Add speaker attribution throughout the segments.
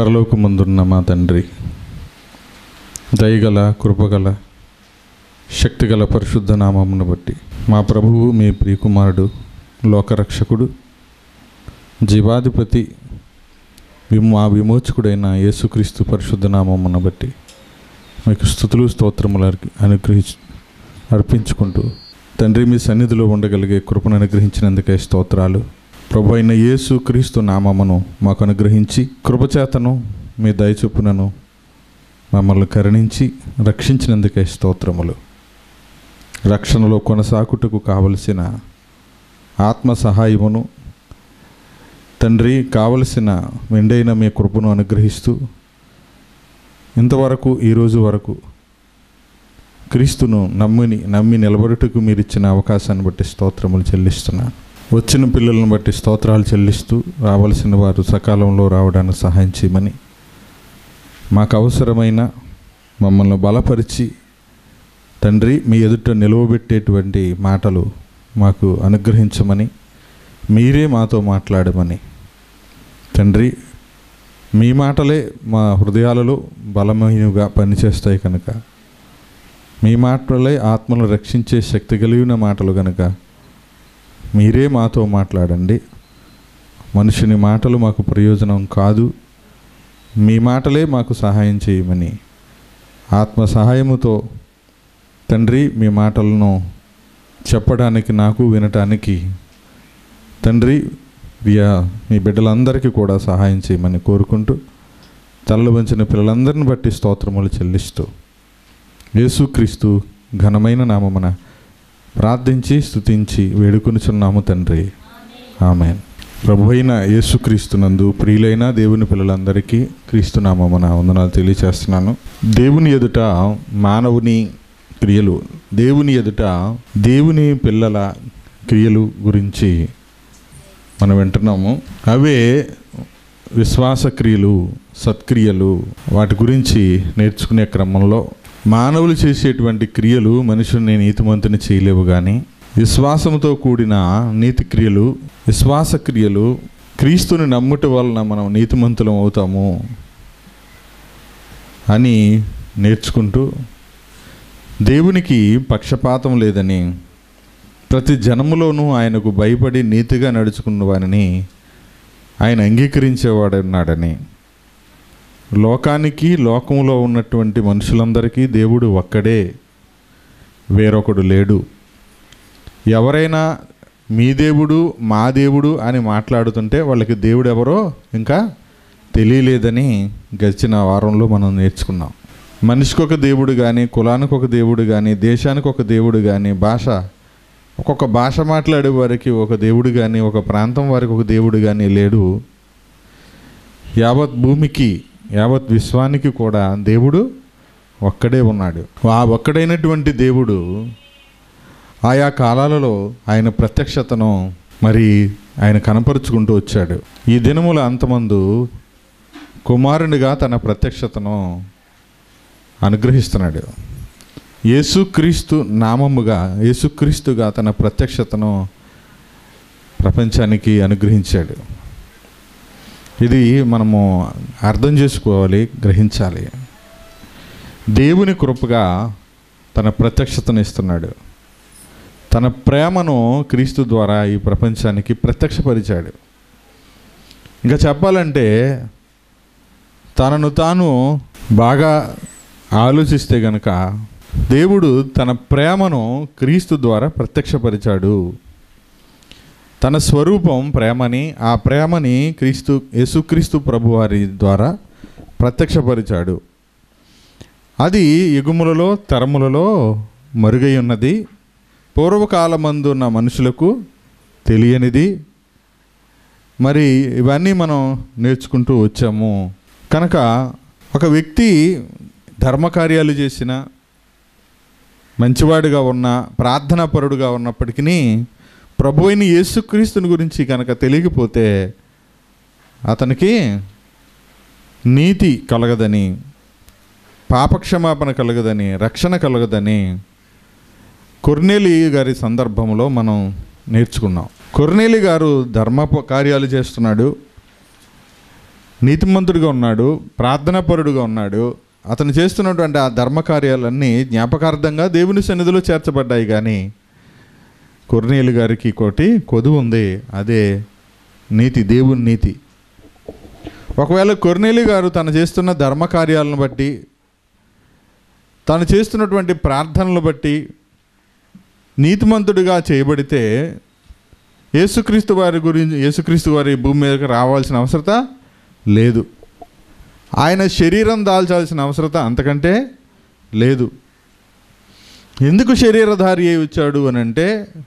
Speaker 1: పరలోకమందున్న మా తండ్రి దయగల కృపగల శక్తిగల పరిశుద్ధ నామమును బట్టి మా ప్రభువు మీ ప్రియకుమారుడు లోకరక్షకుడు జీవాధిపతి విమో మా విమోచకుడైన యేసుక్రీస్తు పరిశుద్ధ నామమును బట్టి మీకు స్థుతులు స్తోత్రములు అర్పి- అనుగ్రహించు అర్పించుకుంటూ తండ్రి మీ సన్నిధిలో ఉండగలిగే కృపను అనుగ్రహించినందుకే స్తోత్రాలు ప్రభు అయిన యేసు క్రీస్తు నామమును మాకు అనుగ్రహించి కృపచేతను మీ దయచొప్పునను మమ్మల్ని కరుణించి రక్షించినందుకే స్తోత్రములు రక్షణలో కొనసాగుటకు కావలసిన ఆత్మ సహాయమును తండ్రి కావలసిన మెండైన మీ కృపను అనుగ్రహిస్తూ ఇంతవరకు ఈరోజు వరకు క్రీస్తును నమ్మిని నమ్మి నిలబడుటకు మీరు ఇచ్చిన అవకాశాన్ని బట్టి స్తోత్రములు చెల్లిస్తున్నాను వచ్చిన పిల్లలను బట్టి స్తోత్రాలు చెల్లిస్తూ రావలసిన వారు సకాలంలో రావడానికి సహాయం చేయమని మాకు అవసరమైన మమ్మల్ని బలపరిచి తండ్రి మీ ఎదుట నిలవబెట్టేటువంటి మాటలు మాకు అనుగ్రహించమని మీరే మాతో మాట్లాడమని తండ్రి మీ మాటలే మా హృదయాలలో బలమైనవిగా పనిచేస్తాయి కనుక మీ మాటలే ఆత్మను రక్షించే శక్తి కలిగిన మాటలు కనుక మీరే మాతో మాట్లాడండి మనుషుని మాటలు మాకు ప్రయోజనం కాదు మీ మాటలే మాకు సహాయం చేయమని ఆత్మ సహాయముతో తండ్రి మీ మాటలను చెప్పడానికి నాకు వినటానికి తండ్రి వియా మీ బిడ్డలందరికీ కూడా సహాయం చేయమని కోరుకుంటూ తలలు వంచిన పిల్లలందరిని బట్టి స్తోత్రములు చెల్లిస్తూ యేసుక్రీస్తు ఘనమైన నామమున ప్రార్థించి స్తుతించి వేడుకొనుచున్నాము తండ్రి ఆమెన్ ప్రభు అయిన యేసుక్రీస్తునందు ప్రియులైన దేవుని పిల్లలందరికీ క్రీస్తు నామమున వందనాలు తెలియచేస్తున్నాను దేవుని ఎదుట మానవుని క్రియలు దేవుని ఎదుట దేవుని పిల్లల క్రియలు గురించి మనం వింటున్నాము అవే విశ్వాస క్రియలు సత్క్రియలు వాటి గురించి నేర్చుకునే క్రమంలో మానవులు చేసేటువంటి క్రియలు మనుషుల్ని నీతిమంతుని చేయలేవు కానీ విశ్వాసంతో కూడిన నీతి క్రియలు విశ్వాస క్రియలు క్రీస్తుని నమ్ముట వలన మనం నీతిమంతులం అవుతాము అని నేర్చుకుంటూ దేవునికి పక్షపాతం లేదని ప్రతి జనములోనూ ఆయనకు భయపడి నీతిగా నడుచుకున్న వారిని ఆయన అంగీకరించేవాడున్నాడని లోకానికి లోకంలో ఉన్నటువంటి మనుషులందరికీ దేవుడు ఒక్కడే వేరొకడు లేడు ఎవరైనా మీ దేవుడు మా దేవుడు అని మాట్లాడుతుంటే వాళ్ళకి దేవుడు ఎవరో ఇంకా తెలియలేదని గడిచిన వారంలో మనం నేర్చుకున్నాం మనిషికి ఒక దేవుడు కానీ కులానికి ఒక దేవుడు కానీ దేశానికి ఒక దేవుడు కానీ భాష ఒక్కొక్క భాష మాట్లాడే వారికి ఒక దేవుడు కానీ ఒక ప్రాంతం వారికి ఒక దేవుడు కానీ లేడు యావత్ భూమికి యావత్ విశ్వానికి కూడా దేవుడు ఒక్కడే ఉన్నాడు ఆ ఒక్కడైనటువంటి దేవుడు ఆయా కాలాలలో ఆయన ప్రత్యక్షతను మరి ఆయన కనపరుచుకుంటూ వచ్చాడు ఈ దినముల అంతమందు కుమారునిగా తన ప్రత్యక్షతను అనుగ్రహిస్తున్నాడు యేసుక్రీస్తు నామముగా యేసుక్రీస్తుగా తన ప్రత్యక్షతను ప్రపంచానికి అనుగ్రహించాడు ఇది మనము అర్థం చేసుకోవాలి గ్రహించాలి దేవుని కృపగా తన ప్రత్యక్షతను ఇస్తున్నాడు తన ప్రేమను క్రీస్తు ద్వారా ఈ ప్రపంచానికి ప్రత్యక్షపరిచాడు ఇంకా చెప్పాలంటే తనను తాను బాగా ఆలోచిస్తే గనక దేవుడు తన ప్రేమను క్రీస్తు ద్వారా ప్రత్యక్షపరిచాడు తన స్వరూపం ప్రేమని ఆ ప్రేమని క్రీస్తు యేసుక్రీస్తు ప్రభువారి ద్వారా ప్రత్యక్షపరిచాడు అది యుగములలో తరములలో మరుగై ఉన్నది పూర్వకాలమందు ఉన్న మనుషులకు తెలియనిది మరి ఇవన్నీ మనం నేర్చుకుంటూ వచ్చాము కనుక ఒక వ్యక్తి ధర్మకార్యాలు చేసిన మంచివాడిగా ఉన్న ప్రార్థనాపరుడుగా ఉన్నప్పటికీ ప్రభు అయిన యేసుక్రీస్తుని గురించి కనుక తెలియకపోతే అతనికి నీతి కలగదని పాపక్షమాపణ కలగదని రక్షణ కలగదని కొర్నేలి గారి సందర్భంలో మనం నేర్చుకున్నాం కొర్నేలి గారు ధర్మ ప- కార్యాలు చేస్తున్నాడు నీతిమంతుడిగా ఉన్నాడు ప్రార్థనాపరుడుగా ఉన్నాడు అతను చేస్తున్నటువంటి ఆ ధర్మకార్యాలన్నీ జ్ఞాపకార్థంగా దేవుని సన్నిధిలో చేర్చబడ్డాయి కానీ కొర్నేలు గారికి కోటి కొదువు ఉంది అదే నీతి దేవుని నీతి ఒకవేళ కొర్నేలి గారు తను చేస్తున్న ధర్మకార్యాలను బట్టి తను చేస్తున్నటువంటి ప్రార్థనలు బట్టి నీతిమంతుడిగా చేయబడితే యేసుక్రీస్తు వారి గురించి యేసుక్రీస్తు వారి భూమి మీదకి రావాల్సిన అవసరత లేదు ఆయన శరీరం దాల్చాల్సిన అవసరత అంతకంటే లేదు ఎందుకు శరీరధారి అయి వచ్చాడు అని అంటే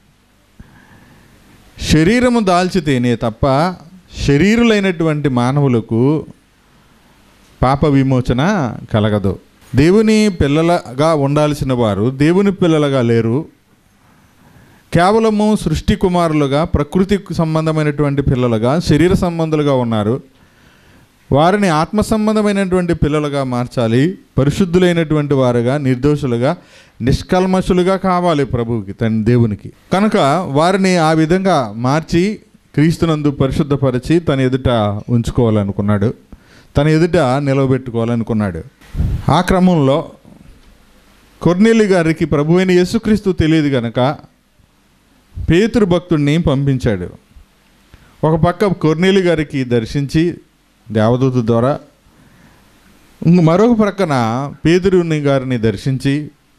Speaker 1: శరీరము దాల్చితేనే తప్ప శరీరులైనటువంటి మానవులకు పాప విమోచన కలగదు దేవుని పిల్లలుగా ఉండాల్సిన వారు దేవుని పిల్లలుగా లేరు కేవలము సృష్టి కుమారులుగా ప్రకృతికి సంబంధమైనటువంటి పిల్లలుగా శరీర సంబంధులుగా ఉన్నారు వారిని ఆత్మ సంబంధమైనటువంటి పిల్లలుగా మార్చాలి పరిశుద్ధులైనటువంటి వారుగా నిర్దోషులుగా నిష్కల్మషులుగా కావాలి ప్రభువుకి తన దేవునికి కనుక వారిని ఆ విధంగా మార్చి క్రీస్తునందు పరిశుద్ధపరిచి తన ఎదుట ఉంచుకోవాలనుకున్నాడు తన ఎదుట నిలవబెట్టుకోవాలనుకున్నాడు ఆ క్రమంలో కొర్నేలి గారికి ప్రభు అయిన యేసుక్రీస్తు తెలియదు గనక పేతురు భక్తుడిని పంపించాడు ఒక పక్క కొర్నేలి గారికి దర్శించి దేవదూత ద్వారా ఇంక మరొక ప్రక్కన పేదరుని గారిని దర్శించి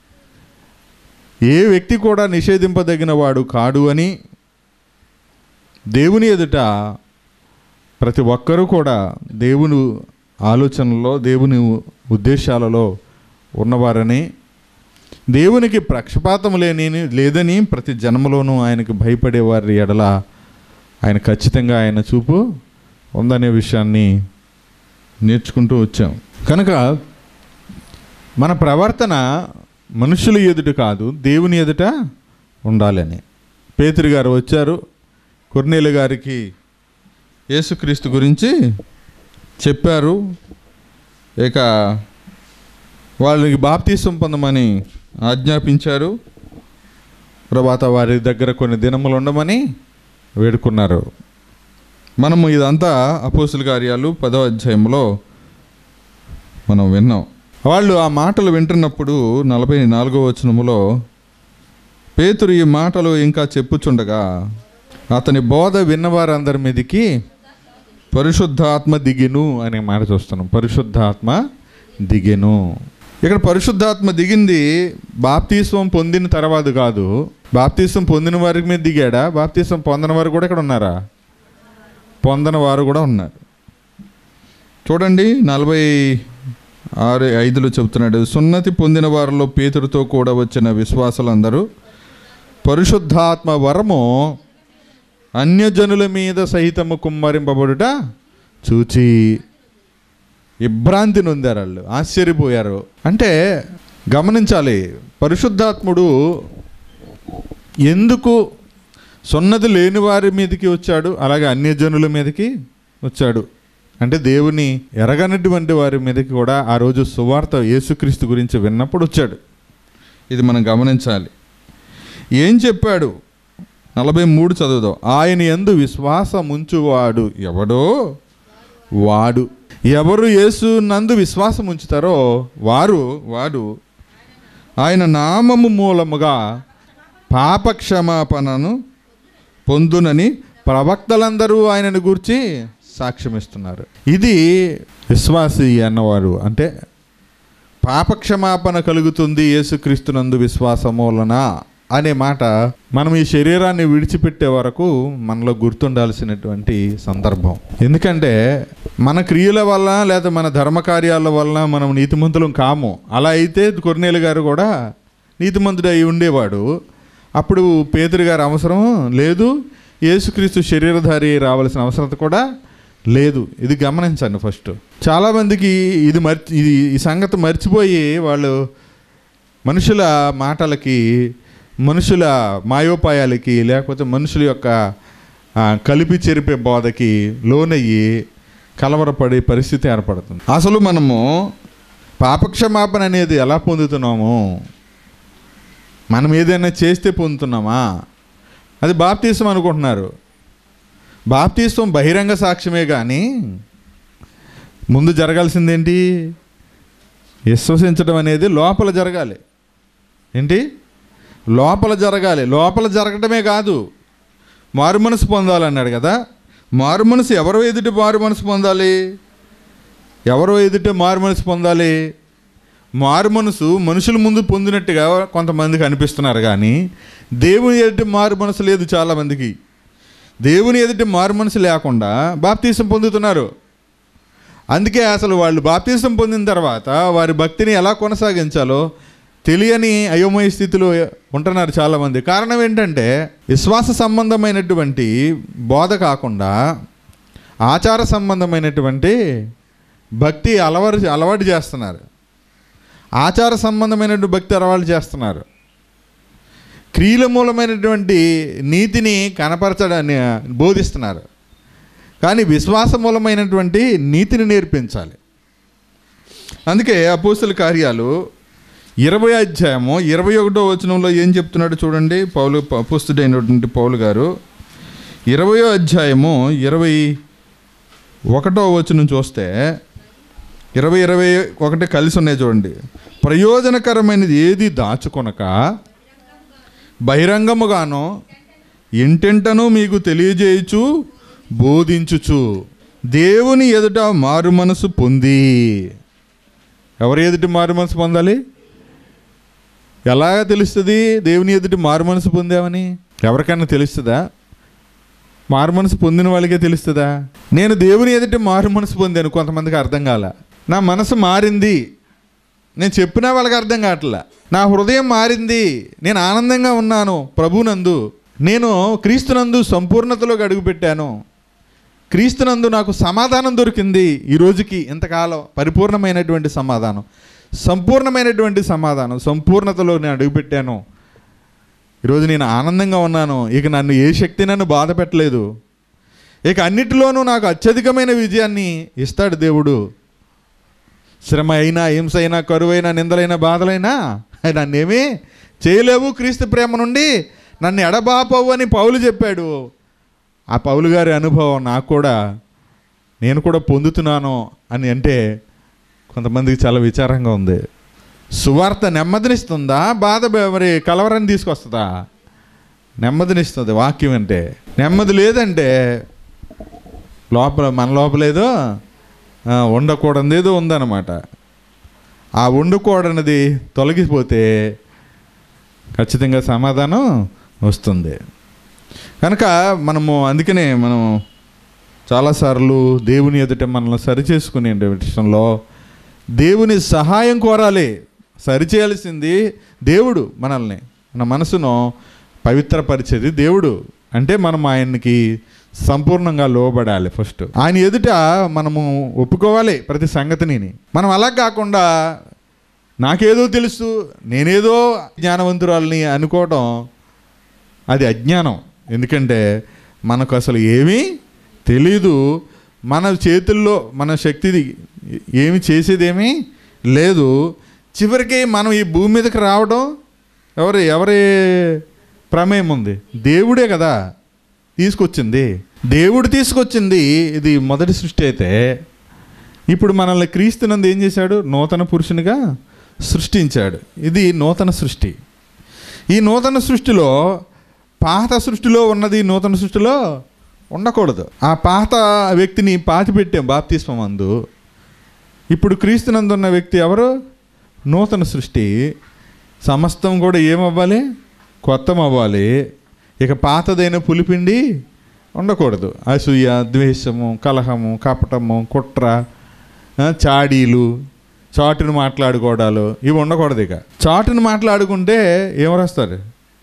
Speaker 1: ఏ వ్యక్తి కూడా నిషేధింపదగిన వాడు కాడు అని దేవుని ఎదుట ప్రతి ఒక్కరూ కూడా దేవుని ఆలోచనలో దేవుని ఉద్దేశాలలో ఉన్నవారని దేవునికి పక్షపాతం లేని లేదని ప్రతి జన్మలోనూ ఆయనకి భయపడే వారి ఎడల ఆయన ఖచ్చితంగా ఆయన చూపు ఉందనే విషయాన్ని నేర్చుకుంటూ వచ్చాం కనుక మన ప్రవర్తన మనుషుల ఎదుట కాదు దేవుని ఎదుట ఉండాలని పేతురు గారు వచ్చారు కొర్నేలు గారికి యేసుక్రీస్తు గురించి చెప్పారు ఇక వాళ్ళకి బాప్తీసం పొందమని ఆజ్ఞాపించారు తర్వాత వారి దగ్గర కొన్ని దినములు ఉండమని వేడుకున్నారు మనము ఇదంతా అపోసుల కార్యాలు పదో అధ్యాయంలో మనం విన్నాం వాళ్ళు ఆ మాటలు వింటున్నప్పుడు నలభై నాలుగో వచనములో పేతురు ఈ మాటలు ఇంకా చెప్పుచుండగా అతని బోధ విన్నవారందరి మీదకి పరిశుద్ధాత్మ దిగెను అనే మాట చూస్తున్నాం పరిశుద్ధాత్మ దిగెను ఇక్కడ పరిశుద్ధాత్మ దిగింది బాప్తీస్వం పొందిన తర్వాత కాదు బాప్తీసం పొందిన వారికి మీద దిగాడా బాప్తీసం పొందిన వారు కూడా ఇక్కడ ఉన్నారా పొందని వారు కూడా ఉన్నారు చూడండి నలభై ఆరు ఐదులో చెబుతున్నాడు సున్నతి పొందిన వారిలో పేతురుతో కూడా వచ్చిన విశ్వాసులందరూ పరిశుద్ధాత్మ వరము అన్యజనుల మీద సహితము కుమ్మరింపబడుట చూచి ఇబ్రాంతి నొందారు వాళ్ళు ఆశ్చర్యపోయారు అంటే గమనించాలి పరిశుద్ధాత్ముడు ఎందుకు సున్నతి లేని వారి మీదకి వచ్చాడు అలాగే అన్యజనుల మీదకి వచ్చాడు అంటే దేవుని ఎరగనటువంటి వారి మీదకి కూడా ఆ రోజు సువార్త యేసుక్రీస్తు గురించి విన్నప్పుడు వచ్చాడు ఇది మనం గమనించాలి ఏం చెప్పాడు నలభై మూడు చదువుదాం ఆయన ఎందు విశ్వాసముంచువాడు ఎవడో వాడు ఎవరు యేసు నందు విశ్వాసం ఉంచుతారో వారు వాడు ఆయన నామము మూలముగా పాపక్షమాపణను పొందునని ప్రవక్తలందరూ ఆయనను గూర్చి సాక్ష్యమిస్తున్నారు ఇది విశ్వాసి అన్నవారు అంటే పాపక్షమాపణ కలుగుతుంది యేసుక్రీస్తునందు విశ్వాసం వలన అనే మాట మనం ఈ శరీరాన్ని విడిచిపెట్టే వరకు మనలో గుర్తుండాల్సినటువంటి సందర్భం ఎందుకంటే మన క్రియల వల్ల లేదా మన ధర్మకార్యాల వలన మనం నీతిమంతులం కాము అలా అయితే కొర్నేలు గారు కూడా నీతిమంతుడు అయి ఉండేవాడు అప్పుడు పేతురు గారు అవసరం లేదు యేసుక్రీస్తు శరీరధారి అయి రావాల్సిన అవసరం కూడా లేదు ఇది గమనించండి ఫస్ట్ చాలామందికి ఇది మర్చి ఇది ఈ సంగతి మర్చిపోయి వాళ్ళు మనుషుల మాటలకి మనుషుల మాయోపాయాలకి లేకపోతే మనుషుల యొక్క ఆ, కలిపి చెరిపే బోధకి లోనయ్యి కలవరపడే పరిస్థితి ఏర్పడుతుంది అసలు మనము పాపక్షమాపణ అనేది ఎలా పొందుతున్నాము మనం ఏదైనా చేస్తే పొందుతున్నామా అది బాప్తీసం అనుకుంటున్నారు బాప్తీసం బహిరంగ సాక్ష్యమే కానీ ముందు జరగాల్సిందేంటి విశ్వసించడం అనేది లోపల జరగాలి ఏంటి లోపల జరగాలి లోపల జరగటమే కాదు మారు మనసు పొందాలన్నాడు కదా మారు మనసు ఎవరు ఎదుటి మారు మనసు పొందాలి ఎవరు ఎదుట మారు మనసు పొందాలి మారు మనసు మనుషుల ముందు పొందినట్టుగా కొంతమందికి అనిపిస్తున్నారు కానీ దేవుని ఎదుటి మారు మనసు లేదు చాలామందికి దేవుని ఎదుటి మారు మనసు లేకుండా బాప్తీసం పొందుతున్నారు అందుకే అసలు వాళ్ళు బాప్తీసం పొందిన తర్వాత వారి భక్తిని ఎలా కొనసాగించాలో తెలియని అయోమయ స్థితిలో ఉంటున్నారు చాలామంది కారణం ఏంటంటే విశ్వాస సంబంధమైనటువంటి బోధ కాకుండా ఆచార సంబంధమైనటువంటి భక్తి అలవాటు అలవాటు చేస్తున్నారు ఆచార సంబంధమైనటువంటి భక్తి అలవాటు చేస్తున్నారు క్రియల మూలమైనటువంటి నీతిని కనపరచడాన్ని బోధిస్తున్నారు కానీ విశ్వాస మూలమైనటువంటి నీతిని నేర్పించాలి అందుకే అపోస్తుల కార్యాలు ఇరవై అధ్యాయము ఇరవై ఒకటో వచనంలో ఏం చెప్తున్నాడు చూడండి పౌలు అపోస్తుడైనటువంటి పౌలు గారు ఇరవయో అధ్యాయము ఇరవై ఒకటో వచనం చూస్తే ఇరవై ఇరవై ఒకటి కలిసి ఉన్నాయి చూడండి ప్రయోజనకరమైనది ఏది దాచుకొనక బహిరంగముగానో ఇంటెంటను మీకు తెలియజేయచు బోధించుచు దేవుని ఎదుట మారు మనసు పొంది ఎవరి ఎదుటి మారు మనసు పొందాలి ఎలాగ తెలుస్తుంది దేవుని ఎదుటి మారు మనసు పొందామని ఎవరికైనా తెలుస్తుందా మారు మనసు పొందిన వాళ్ళకే తెలుస్తుందా నేను దేవుని ఎదుటి మారు మనసు పొందాను కొంతమందికి అర్థం కాల నా మనసు మారింది నేను చెప్పినా వాళ్ళకి అర్థం కావట్లా నా హృదయం మారింది నేను ఆనందంగా ఉన్నాను ప్రభునందు నేను క్రీస్తునందు సంపూర్ణతలోకి అడుగుపెట్టాను క్రీస్తునందు నాకు సమాధానం దొరికింది ఈ రోజుకి ఇంతకాలం పరిపూర్ణమైనటువంటి సమాధానం సంపూర్ణమైనటువంటి సమాధానం సంపూర్ణతలో నేను అడుగుపెట్టాను ఈరోజు నేను ఆనందంగా ఉన్నాను ఇక నన్ను ఏ శక్తి నన్ను బాధ పెట్టలేదు ఇక అన్నిటిలోనూ నాకు అత్యధికమైన విజయాన్ని ఇస్తాడు దేవుడు శ్రమ అయినా హింస అయినా కరువైనా నిందలైన బాధలైనా నన్నేమీ చేయలేవు క్రీస్తు ప్రేమ నుండి నన్ను ఎడబాపవు అని పౌలు చెప్పాడు ఆ పౌలు గారి అనుభవం నాకు కూడా నేను కూడా పొందుతున్నాను అని అంటే కొంతమందికి చాలా విచారంగా ఉంది సువార్త నెమ్మదినిస్తుందా బాధ బ- మరి కలవరాన్ని తీసుకొస్తుందా నెమ్మదినిస్తుంది వాక్యం అంటే నెమ్మది లేదంటే లోపల మన లోపలేదో ఆ, ఉండకూడనిది ఏదో ఉందన్నమాట ఆ ఉండకూడనిది తొలగిపోతే ఖచ్చితంగా సమాధానం వస్తుంది కనుక మనము అందుకనే మనం చాలాసార్లు దేవుని ఎదుట మనల్ని సరిచేసుకునే విషయంలో దేవుని సహాయం కోరాలి సరిచేయాల్సింది దేవుడు మనల్ని మన మనసును పవిత్రపరిచేది దేవుడు అంటే మనం ఆయనకి సంపూర్ణంగా లోబడాలి ఫస్ట్ ఆయన ఎదుట మనము ఒప్పుకోవాలి ప్రతి సంగతిని మనం అలా కాకుండా నాకేదో తెలుసు నేనేదో జ్ఞానవంతురాలని అనుకోవడం అది అజ్ఞానం ఎందుకంటే మనకు అసలు ఏమీ తెలీదు మన చేతుల్లో మన శక్తిది ఏమి చేసేదేమీ లేదు చివరికి మనం ఈ భూమి మీదకి రావడం ఎవరి ఎవరి ప్రమేయం ఉంది దేవుడే కదా తీసుకొచ్చింది దేవుడు తీసుకొచ్చింది ఇది మొదటి సృష్టి అయితే ఇప్పుడు మనల్ని క్రీస్తునందు ఏం చేశాడు నూతన పురుషునిగా సృష్టించాడు ఇది నూతన సృష్టి ఈ నూతన సృష్టిలో పాత సృష్టిలో ఉన్నది నూతన సృష్టిలో ఉండకూడదు ఆ పాత వ్యక్తిని పాతి పెట్టాం బాప్తిస్మం అందు ఇప్పుడు క్రీస్తునందు ఉన్న వ్యక్తి ఎవరు నూతన సృష్టి సమస్తం కూడా ఏమవ్వాలి కొత్తం అవ్వాలి ఇక పాతదైన పులిపిండి ఉండకూడదు అసూయ ద్వేషము కలహము కపటము కుట్ర ఆ, చాడీలు చాటును మాట్లాడుకోవడాలు ఇవి ఉండకూడదు ఇక చాటును మాట్లాడుకుంటే ఎవరు వస్తారు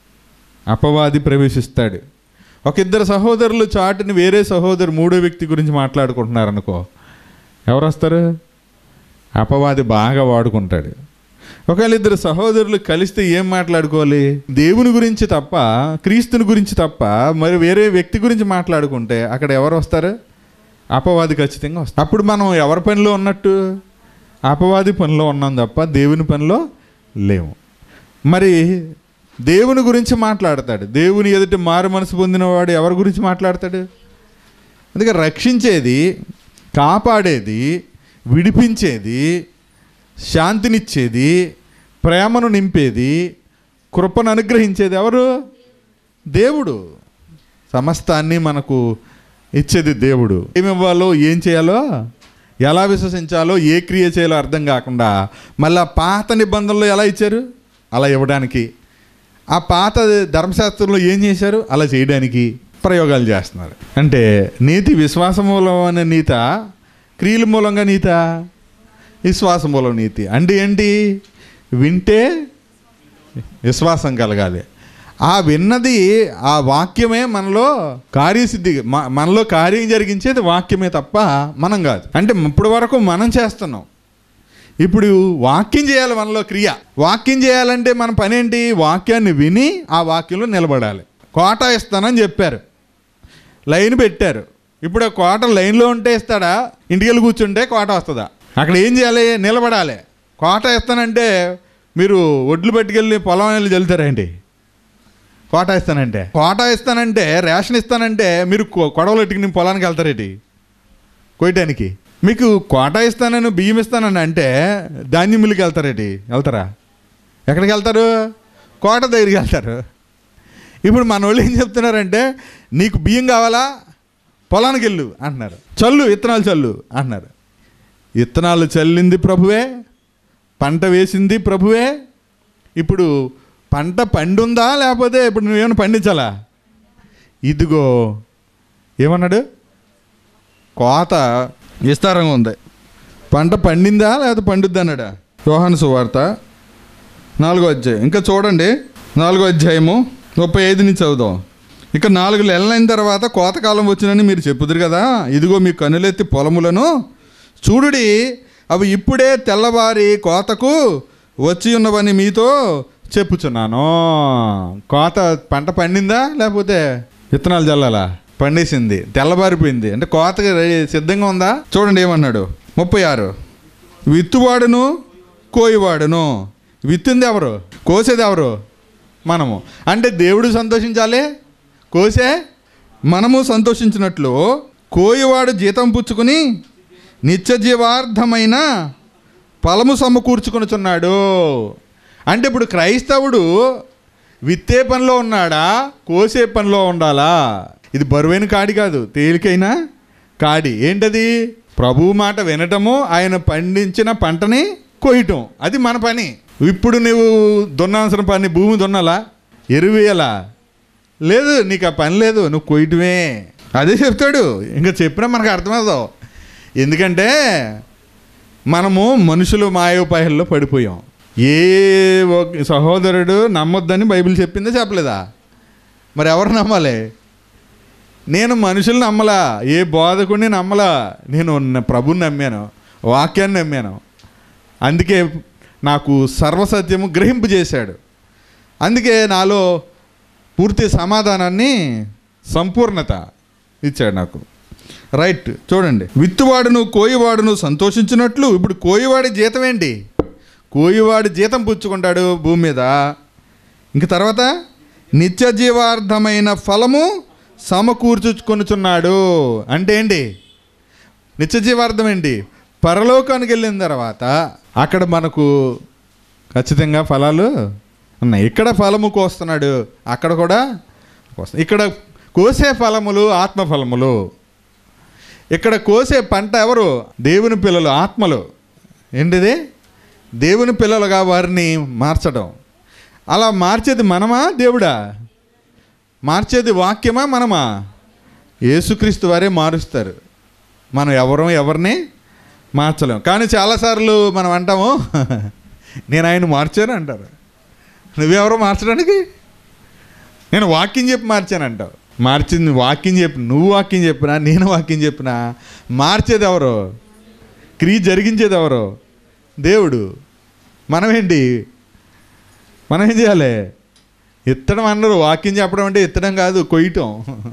Speaker 1: అపవాది ప్రవేశిస్తాడు ఒక ఇద్దరు సహోదరులు చాటుని వేరే సహోదరు మూడో వ్యక్తి గురించి మాట్లాడుకుంటున్నారు అనుకో ఎవరు వస్తారు అపవాది బాగా వాడుకుంటాడు ఒకవేళ ఇద్దరు సహోదరులు కలిస్తే ఏం మాట్లాడుకోవాలి దేవుని గురించి తప్ప క్రీస్తుని గురించి తప్ప మరి వేరే వ్యక్తి గురించి మాట్లాడుకుంటే అక్కడ ఎవరు వస్తారు అపవాది ఖచ్చితంగా వస్తారు అప్పుడు మనం ఎవరి పనిలో ఉన్నట్టు అపవాది పనిలో ఉన్నాం తప్ప దేవుని పనిలో లేము మరి దేవుని గురించి మాట్లాడతాడు దేవుని ఎదుటి మారు మనసు పొందినవాడు ఎవరి గురించి మాట్లాడతాడు అందుకే రక్షించేది కాపాడేది విడిపించేది శాంతినిచ్చేది ప్రేమను నింపేది కృపను అనుగ్రహించేది ఎవరు దేవుడు సమస్తాన్ని మనకు ఇచ్చేది దేవుడు ఏమి ఇవ్వాలో ఏం చేయాలో ఎలా విశ్వసించాలో ఏ క్రియ చేయాలో అర్థం కాకుండా మళ్ళీ ఆ పాత నిబంధనలు ఎలా ఇచ్చారు అలా ఇవ్వడానికి ఆ పాత ధర్మశాస్త్రంలో ఏం చేశారు అలా చేయడానికి ప్రయోగాలు చేస్తున్నారు అంటే నీతి విశ్వాస మూలమైన నీత క్రియల మూలంగా నీత విశ్వాస మూలం నీతి అంటే ఏంటి వింటే విశ్వాసం కలగాలి ఆ విన్నది ఆ వాక్యమే మనలో కార్యసిద్ధి మ- మనలో కార్యం జరిగించేది వాక్యమే తప్ప మనం కాదు అంటే ఇప్పటి వరకు మనం చేస్తున్నాం ఇప్పుడు వాక్యం చేయాలి మనలో క్రియ వాక్యం చేయాలంటే మన పని ఏంటి వాక్యాన్ని విని ఆ వాక్యంలో నిలబడాలి కోట ఇస్తానని చెప్పారు లైన్ పెట్టారు ఇప్పుడు ఆ కోట లైన్లో ఉంటే ఇస్తాడా ఇంటికి వెళ్ళి కూర్చుంటే కోట వస్తుందా అక్కడ ఏం చేయాలి నిలబడాలి కోట ఇస్తానంటే మీరు ఒడ్లు పట్టుకెళ్ళి పొలం వెళ్ళి చల్లుతారేంటి కోట ఇస్తానంటే కోట ఇస్తానంటే రేషన్ ఇస్తానంటే మీరు కొ- కొడవలు ఎట్టుకుని పొలానికి వెళ్తారేటి కొయ్యటానికి మీకు కోట ఇస్తానని బియ్యం ఇస్తానని అంటే ధాన్యం మిల్లుకి వెళ్తారేటి వెళ్తారా ఎక్కడికి వెళ్తారు కోట దగ్గరికి వెళ్తారు ఇప్పుడు మన వాళ్ళు ఏం చెప్తున్నారంటే నీకు బియ్యం కావాలా పొలానికి వెళ్ళు అంటున్నారు చల్లు విత్తనాలు చల్లు అంటున్నారు విత్తనాలు చల్లింది ప్రభువే పంట వేసింది ప్రభువే ఇప్పుడు పంట పండుందా లేకపోతే ఇప్పుడు నువ్వేమైనా పండించాలా ఇదిగో ఏమన్నాడు కోత విస్తారంగా ఉంది పంట పండిందా లేకపోతే పండుద్ది అన్నాడా యోహాను సువార్త నాలుగో అధ్యాయం ఇంకా చూడండి నాలుగో అధ్యాయము ముప్పై ఐదు నుంచి చదువుదాం ఇక నాలుగు నెలలైన తర్వాత కోతకాలం వచ్చినని మీరు చెప్పుదురు కదా ఇదిగో మీ కనులెత్తి పొలములను చూడుడి అవి ఇప్పుడే తెల్లవారి కోతకు వచ్చి ఉన్నవని మీతో చెప్పుచున్నాను కోత పంట పండిందా లేకపోతే విత్తనాలు చల్లాలా పండేసింది తెల్లబారిపోయింది అంటే కోతకి రెడీ సిద్ధంగా ఉందా చూడండి ఏమన్నాడు ముప్పై ఆరు విత్తువాడును కోయివాడును విత్తింది ఎవరు కోసేది ఎవరు మనము అంటే దేవుడు సంతోషించాలి కోసే మనము సంతోషించినట్లు కోయివాడు జీతం పుచ్చుకుని నిత్య జీవార్థమైన ఫలము సమకూర్చుకొనుచున్నాడు అంటే ఇప్పుడు క్రైస్తవుడు విత్తే పనిలో ఉన్నాడా కోసే పనిలో ఉండాలా ఇది బరువైన కాడి కాదు తేలికైన కాడి ఏంటది ప్రభువు మాట వినటము ఆయన పండించిన పంటని కొయ్యటం అది మన పని ఇప్పుడు నువ్వు దున్నాల్సిన పని భూమి దున్నాలా ఎరువేయాలా లేదు నీకు ఆ పని లేదు నువ్వు కొయ్యటమే అదే చెప్తాడు ఇంకా చెప్పినా మనకు అర్థమవుతావు ఎందుకంటే మనము మనుషులు మాయోపాయాల్లో పడిపోయాం ఏ ఒక సహోదరుడు నమ్మొద్దని బైబిల్ చెప్పిందో చెప్పలేదా మరి ఎవరు నమ్మాలి నేను మనుషులు నమ్మలా ఏ బోధకుడిని నమ్మలా నేను న- ప్రభుని నమ్మాను వాక్యాన్ని నమ్మాను అందుకే నాకు సర్వసత్యము గ్రహింపు చేశాడు అందుకే నాలో పూర్తి సమాధానాన్ని సంపూర్ణత ఇచ్చాడు నాకు రైట్ చూడండి విత్తువాడును కోయివాడును సంతోషించినట్లు ఇప్పుడు కోయివాడి జీతం ఏంటి కోయివాడి జీతం పుచ్చుకుంటాడు భూమి మీద ఇంక తర్వాత నిత్య జీవార్థమైన ఫలము సమకూర్చుకొనుచున్నాడు అంటే ఏంటి నిత్య జీవార్థం ఏంటి పరలోకానికి వెళ్ళిన తర్వాత అక్కడ మనకు ఖచ్చితంగా ఫలాలు ఉన్నాయి ఇక్కడ ఫలము కోస్తున్నాడు అక్కడ కూడా కోస్తున్నాడు ఇక్కడ కోసే ఫలములు ఆత్మ ఫలములు ఇక్కడ కోసే పంట ఎవరు దేవుని పిల్లలు ఆత్మలు ఏంటిది దేవుని పిల్లలుగా వారిని మార్చడం అలా మార్చేది మనమా దేవుడా మార్చేది వాక్యమా మనమా యేసుక్రీస్తు వారే మారుస్తారు మనం ఎవరం ఎవరిని మార్చలేం కానీ చాలాసార్లు మనం అంటాము నేను ఆయన మార్చాను అంటారు నువ్వెవరో మార్చడానికి నేను వాక్యం చెప్పి మార్చాను అంటావు మార్చింది వాక్యం చెప్పి నువ్వు వాక్యం చెప్పినా నేను వాక్యం చెప్పినా మార్చేది ఎవరు క్రియ జరిగించేది ఎవరు దేవుడు మనమేంటి మనం ఏం చేయాలి ఇత్తడం అన్నారు వాక్యం చెప్పడం అంటే ఇత్తడం కాదు కొయ్యటం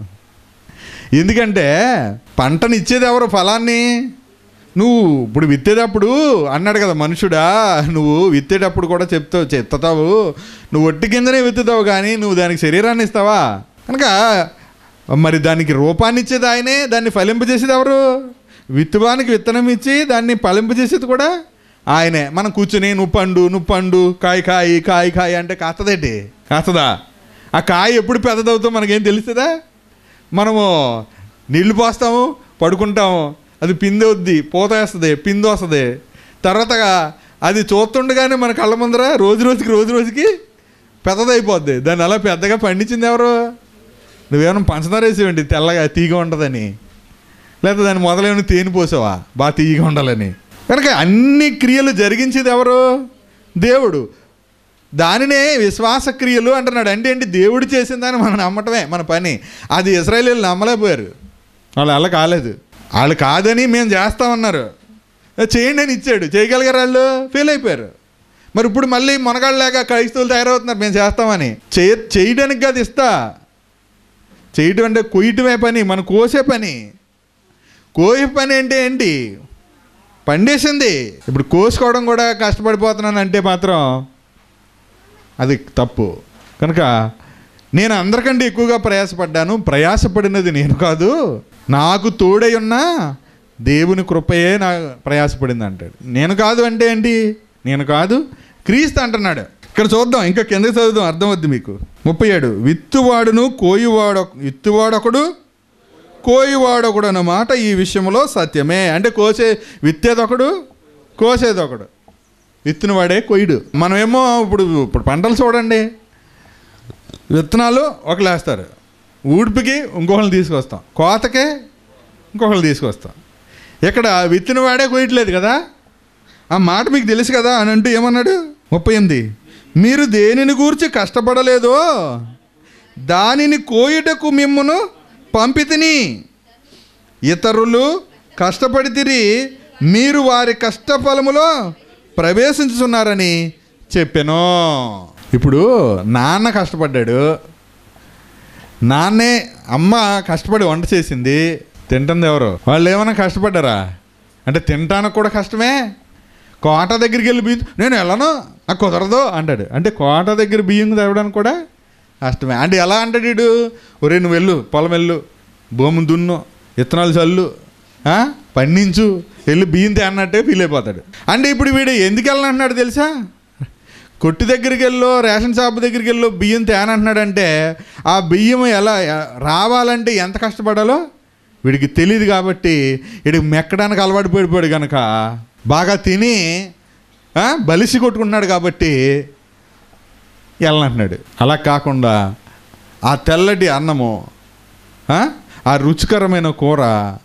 Speaker 1: ఎందుకంటే పంటని ఇచ్చేది ఎవరు ఫలాన్ని నువ్వు ఇప్పుడు విత్తేటప్పుడు అన్నాడు కదా మనుషుడా నువ్వు విత్తేటప్పుడు కూడా చెప్తావు చెత్తతావు నువ్వు ఒట్టి కిందనే విత్తుతావు కానీ నువ్వు దానికి శరీరాన్ని ఇస్తావా కనుక మరి దానికి రూపాన్ని ఇచ్చేది ఆయనే దాన్ని ఫలింపజేసేది ఎవరు విత్తువానికి విత్తనం ఇచ్చి దాన్ని పలింపజేసేది కూడా ఆయనే మనం కూర్చుని నువ్వు పండు నువ్వు పండు కాయ కాయి కాయ కాయ అంటే కాస్తదేంటి కాస్తదా ఆ కాయ ఎప్పుడు పెద్దదవుతుందో మనకేం తెలుస్తుందా మనము నీళ్లు పోస్తాము పడుకుంటాము అది పిండి వద్ది పూత వేస్తుంది పిండి వస్తుంది తర్వాత అది చూస్తుండగానే మన కళ్ళ ముందర రోజు రోజుకి రోజు రోజుకి పెద్దదైపోద్ది దాన్ని అలా పెద్దగా పండించింది ఎవరు నువ్వేమైనా పంచదార వేసేవండి తెల్లగా తీగ ఉంటుందని లేకపోతే దాన్ని మొదలైన తేనె పోసావా బాగా తీయగా ఉండాలని కనుక అన్ని క్రియలు జరిగించేది ఎవరు దేవుడు దానినే విశ్వాస క్రియలు అంటున్నాడు అంటే ఏంటి దేవుడు చేసిందని మనం నమ్మటమే మన పని అది ఇజ్రాయేలీలు నమ్మలేకపోయారు వాళ్ళు అలా కాలేదు వాళ్ళు కాదని మేము చేస్తామన్నారు "ఏ, చేయండి అని ఇచ్చాడు చేయగలిగారు వాళ్ళు ఫెయిల్ అయిపోయారు మరి ఇప్పుడు మళ్ళీ మునగాళ్ళలాగా క్రైస్తవులు తయారవుతున్నారు మేము చేస్తామని చేయ చేయడానికి కాదు ఇస్తా చేయటం అంటే కొయ్యటమే పని మనం కోసే పని కోసే పని అంటే ఏంటి పండేసింది ఇప్పుడు కోసుకోవడం కూడా కష్టపడిపోతున్నాను అంటే మాత్రం అది తప్పు కనుక నేను అందరికంటే ఎక్కువగా ప్రయాసపడ్డాను ప్రయాసపడినది నేను కాదు నాకు తోడై ఉన్న దేవుని కృపయే నా ప్రయాసపడింది అంటాడు నేను కాదు అంటే ఏంటి నేను కాదు క్రీస్తు అంటున్నాడు ఇక్కడ చూద్దాం ఇంకా కిందకి చదువుదాం అర్థమవుద్ది మీకు ముప్పై ఏడు విత్తువాడును కోయువాడు విత్తువాడొకడు కోయువాడొకడు అన్నమాట ఈ విషయంలో సత్యమే అంటే కోసే విత్తేదొకడు కోసేదొకడు విత్తినవాడే కొయ్యుడు మనమేమో ఇప్పుడు ఇప్పుడు పంటలు చూడండి విత్తనాలు ఒకళ్ళు వేస్తారు ఊడ్పుకి ఇంకొకరిని తీసుకొస్తాం కోతకే ఇంకొకళ్ళు తీసుకొస్తాం ఇక్కడ విత్తినవాడే కొయ్యట్లేదు కదా ఆ మాట మీకు తెలుసు కదా అని అంటూ ఏమన్నాడు ముప్పై ఎనిమిది మీరు దేనిని గూర్చి కష్టపడలేదో దానిని కోయుటకు మిమ్మును పంపితిని ఇతరులు కష్టపడితిరి మీరు వారి కష్టఫలములో ప్రవేశించుతున్నారని చెప్పాను ఇప్పుడు నాన్న కష్టపడ్డాడు నాన్నే అమ్మ కష్టపడి వంట చేసింది తింటుంది ఎవరు వాళ్ళు ఏమైనా కష్టపడ్డారా అంటే తినటానికి కూడా కష్టమే కోట దగ్గరికి వెళ్ళి బియ్యం నేను వెళ్ళను నాకు కుదరదు అంటాడు అంటే కోట దగ్గర బియ్యం తేవడానికి కూడా కష్టమే అంటే ఎలా అంటాడు వీడు ఒరే నువ్వు వెళ్ళు పొలం వెళ్ళు భూమి దున్ను విత్తనాలు చల్లు ఆ? పండించు వెళ్ళి బియ్యం తే అన్నట్టే ఫీల్ అయిపోతాడు అంటే ఇప్పుడు వీడు ఎందుకు వెళ్ళనంటున్నాడు తెలుసా కొట్టు దగ్గరికి వెళ్ళు రేషన్ షాప్ దగ్గరికి వెళ్ళు బియ్యం తేనంటున్నాడంటే ఆ బియ్యం ఎలా రావాలంటే ఎంత కష్టపడాలో వీడికి తెలియదు కాబట్టి వీడికి మెక్కడానికి అలవాటు పడిపోయాడు కనుక బాగా తిని ఆ, బలిసి కొట్టుకుంటున్నాడు కాబట్టి వెళ్ళనంటున్నాడు అలా కాకుండా ఆ తెల్లటి అన్నము ఆ, ఆ రుచికరమైన కూర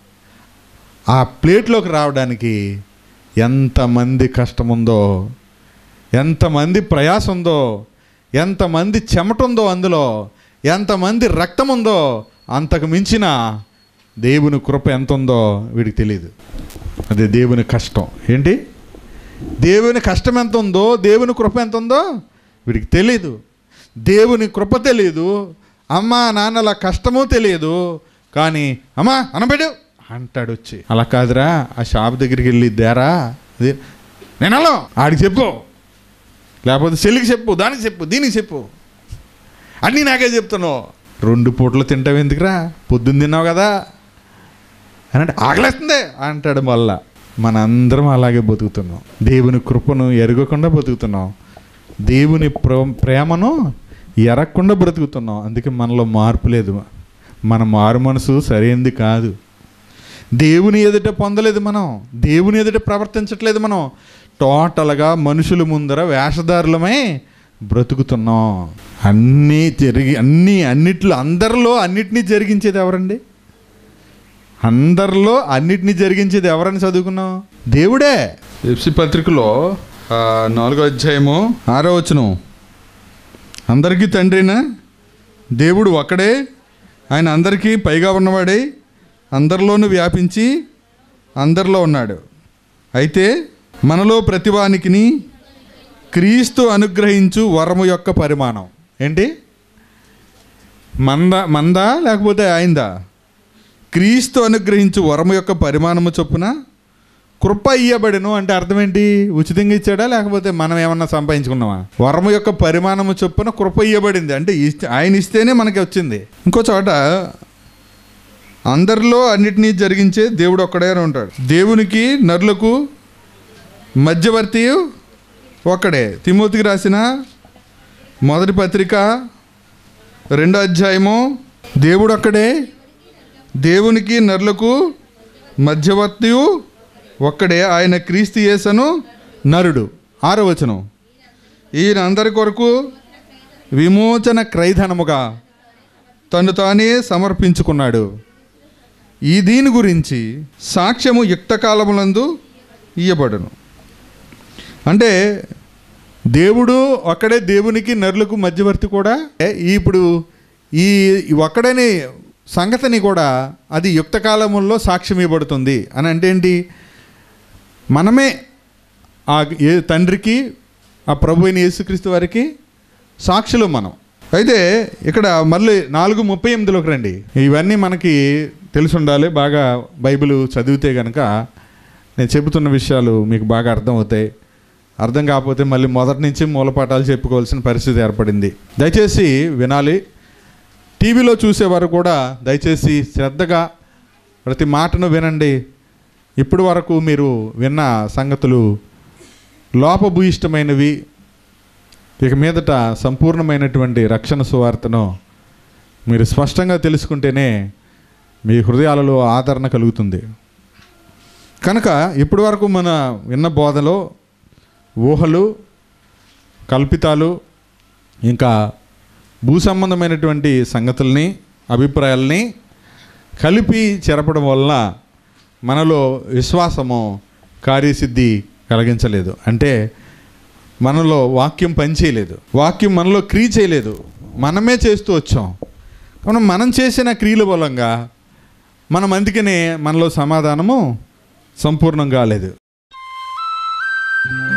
Speaker 1: ఆ ప్లేట్లోకి రావడానికి ఎంతమంది కష్టం ఉందో ఎంతమంది ప్రయాస ఉందో ఎంతమంది చెమట ఉందో అందులో ఎంతమంది రక్తం ఉందో అంతకు మించిన దేవుని కృప ఎంత ఉందో వీడికి తెలియదు అదే దేవుని కష్టం ఏంటి దేవుని కష్టం ఎంత ఉందో దేవుని కృప ఎంత ఉందో వీడికి తెలియదు దేవుని కృప తెలియదు అమ్మ నాన్నల కష్టము తెలియదు కానీ అమ్మా అనబెడు అంటాడు వచ్చి అలా కాదురా ఆ షాప్ దగ్గరికి వెళ్ళి దేరా అదే నేను అలా ఆడికి చెప్పు లేకపోతే చెల్లికి చెప్పు దానికి చెప్పు దీనికి చెప్పు అన్నీ నాకే చెప్తున్నావు రెండు పూటలు తింటావు ఎందుకురా పొద్దున్న తిన్నావు కదా అని అంటే ఆకలేస్తుంది అంటాడు మళ్ళా మనందరం అలాగే బతుకుతున్నాం దేవుని కృపను ఎరగకుండా బతుకుతున్నాం దేవుని ప్ర ప్రేమను ఎరగకుండా బ్రతుకుతున్నాం అందుకే మనలో మార్పు లేదు మన మారు మనసు సరైనది కాదు దేవుని ఎదుట పొందలేదు మనం దేవుని ఎదుట ప్రవర్తించట్లేదు మనం టోటల్గా మనుషుల ముందర వేషధారులమై బ్రతుకుతున్నాం అన్నీ జరిగి అన్నీ అన్నిట్లో అందరిలో అన్నిటినీ జరిగించేది ఎవరండి అందరిలో అన్నిటినీ జరిగించేది ఎవరని చదువుకున్నాం దేవుడే ఎఫ్సి పత్రికలో ఆ, నాలుగో అధ్యాయము ఆరో వచనం అందరికీ తండ్రినా దేవుడు ఒక్కడే ఆయన అందరికీ పైగా ఉన్నవాడే అందరిలోనూ వ్యాపించి అందరిలో ఉన్నాడు అయితే మనలో ప్రతివానికిని క్రీస్తు అనుగ్రహించు వరము యొక్క పరిమాణం ఏంటి మంద మందా లేకపోతే ఆయిందా క్రీస్తు అనుగ్రహించు వరము యొక్క పరిమాణము చొప్పున కృప ఇయ్యబడిను అంటే అర్థం ఏంటి ఉచితంగా ఇచ్చాడా లేకపోతే మనం ఏమన్నా సంపాదించుకున్నామా వరము యొక్క పరిమాణము చొప్పున కృప ఇయ్యబడింది అంటే ఇస్తే ఆయన ఇస్తేనే మనకి వచ్చింది ఇంకో చోట
Speaker 2: అందరిలో అన్నిటినీ జరిగించే దేవుడు ఒక్కడే అని ఉంటాడు దేవునికి నరులకు మధ్యవర్తి ఒక్కడే తిమోతికి రాసిన మొదటి పత్రిక రెండో అధ్యాయము దేవుడు ఒక్కడే దేవునికి నరులకు మధ్యవర్తి ఒక్కడే ఆయన క్రీస్తు యేసను
Speaker 1: నరుడు ఆరో వచనం
Speaker 2: ఈయన అందరి కొరకు విమోచన క్రైధనముగా తను తానే సమర్పించుకున్నాడు ఈ దీని గురించి సాక్ష్యము యుక్త కాలములందు ఇయ్యబడును
Speaker 1: అంటే దేవుడు ఒక్కడే దేవునికి నరులకు మధ్యవర్తి కూడా ఏ, ఇప్పుడు ఈ ఈ ఒక్కడని సంగతిని కూడా అది యుక్త కాలముల్లో సాక్ష్యం ఇవ్వబడుతుంది అని అంటే ఏంటి మనమే ఆ ఏ తండ్రికి ఆ ప్రభు అయిన యేసుక్రీస్తు వారికి సాక్షులు మనం అయితే ఇక్కడ మళ్ళీ నాలుగు ముప్పై ఎనిమిదిలోకి రండి ఇవన్నీ మనకి తెలిసి ఉండాలి బాగా బైబిల్ చదివితే కనుక నేను చెబుతున్న విషయాలు మీకు బాగా అర్థం అవుతాయి అర్థం కాకపోతే మళ్ళీ మొదటి నుంచి మూలపాఠాలు చెప్పుకోవాల్సిన పరిస్థితి ఏర్పడింది దయచేసి వినాలి టీవీలో చూసేవారు కూడా దయచేసి శ్రద్ధగా ప్రతి మాటను వినండి ఇప్పటి వరకు మీరు విన్న సంగతులు లోపభూయిష్టమైనవి ఇక మీదట సంపూర్ణమైనటువంటి రక్షణ సువార్తను మీరు స్పష్టంగా తెలుసుకుంటేనే మీ హృదయాలలో ఆదరణ కలుగుతుంది కనుక ఇప్పటి వరకు మన విన్న బోధలో ఊహలు కల్పితాలు ఇంకా భూ సంబంధమైనటువంటి సంగతుల్ని అభిప్రాయాల్ని కలిపి చెరపడం వలన మనలో విశ్వాసము కార్యసిద్ధి కలిగించలేదు అంటే మనలో వాక్యం పనిచేయలేదు వాక్యం మనలో క్రియ చేయలేదు మనమే చేస్తూ వచ్చాం కాబట్టి మనం చేసిన క్రియల మూలంగా మనం అందుకనే మనలో సమాధానము సంపూర్ణం కాలేదు